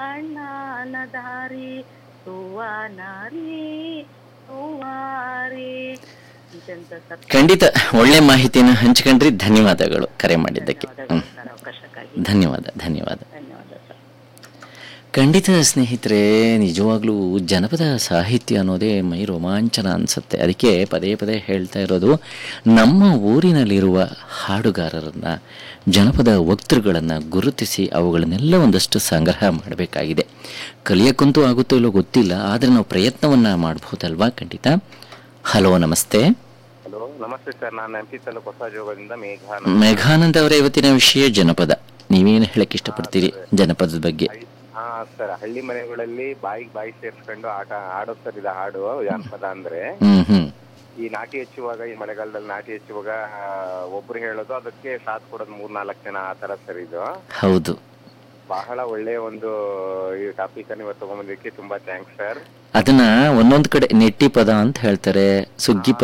ಅಣ್ಣನ ದಾರಿ ಹೂವ ನಾರಿ ಹೂವಾರಿ ಅಂತೆಂತ ಸರ್ ಖಂಡಿತ ಒಳ್ಳೆ ಮಾಹಿತಿನ ಹಂಚ್ಕೊಂಡ್ರಿ ಧನ್ಯವಾದಗಳು ಕರೆ ಮಾಡಿದ್ದಕ್ಕೆ ಧನ್ಯವಾದಗಳು ಹ್ಮ್. ಸರ್ ಅವಕಾಶಕ್ಕಾಗಿ ಧನ್ಯವಾದ ಧನ್ಯವಾದ ಧನ್ಯವಾದ ಸರ್ ಖಂಡಿತ ಸ್ನೇಹಿತರೆ ನಿಜವಾಗ್ಲೂ ಜನಪದ ಸಾಹಿತ್ಯ ಅನ್ನೋದೇ ಮೈ ರೋಮಾಂಚನ ಅನಿಸುತ್ತೆ ಅದಕ್ಕೆ ಪದೇ ಪದೇ ಹೇಳ್ತಾ ಇರೋದು ನಮ್ಮ ಊರಿನಲ್ಲಿರುವ ಹಾಡುಗಾರರನ್ನು ಜನಪದ ವಕ್ತೃಗಳನ್ನು ಗುರುತಿಸಿ ಅವುಗಳನ್ನೆಲ್ಲ ಒಂದಷ್ಟು ಸಂಗ್ರಹ ಮಾಡಬೇಕಾಗಿದೆ ಕಲಿಯೋಕ್ಕಂತೂ ಆಗುತ್ತೋ ಇಲ್ಲೋ ಗೊತ್ತಿಲ್ಲ ಆದರೆ ನಾವು ಪ್ರಯತ್ನವನ್ನು ಮಾಡ್ಬೋದಲ್ವಾ ಖಂಡಿತ ಹಲೋ ನಮಸ್ತೆ ಹಲೋ ನಮಸ್ತೆ ಸರ್ ನಾನು ಎಂ ಪಿ ತಾಲೂಕು ಹೊಸ ಜೋಗದಿಂದ ಮೇಘ ಮೇಘಾನಂದ ಅವರ ಇವತ್ತಿನ ವಿಷಯ ಜನಪದ ನೀವೇನು ಹೇಳಕ್ಕೆ ಇಷ್ಟಪಡ್ತೀರಿ ಜನಪದದ ಬಗ್ಗೆ ಹಾ ಸರ್ ಹಳ್ಳಿ ಮನೆಗಳಲ್ಲಿ ಬಾಯಿಗೆ ಬಾಯಿ ಸೇರ್ಸ್ಕೊಂಡು ಆಟ ಆಡೋ ಸರ್ ಇದು ಹಾಡು ಜಾನಪದ ಅಂದ್ರೆ ಹ್ಮ್ ಹ್ಮ್ ಈ ನಾಟಿ ಹೆಚ್ಚುವಾಗ ಈ ಮಳೆಗಾಲದಲ್ಲಿ ನಾಟಿ ಹೆಚ್ಚುವಾಗ ಆ, ಒಬ್ರು ಹೇಳೋದು ಅದಕ್ಕೆ ಸಾಥ್ ಕೊಡೋದು ಮೂರ್ ನಾಲ್ಕು ಜನ ಆ ತರ ಸರ್ ಇದು ಹೌದು ಬಹಳ ಒಳ್ಳೆಯ ಒಂದು ಈ ಟಾಪಿಕ್ ಅನ್ನು ಇವತ್ತು ತಗೊಂಬಂದಿದ್ದಕ್ಕೆ ತುಂಬಾ ಥ್ಯಾಂಕ್ಸ್ ಸರ್ ಅದನ್ನ ಒಂದೊಂದ್ ಕಡೆ ನೆಟ್ಟಿ ಪದ ಅಂತ ಹೇಳ್ತಾರೆ ಸುಗ್ಗಿ ಪದ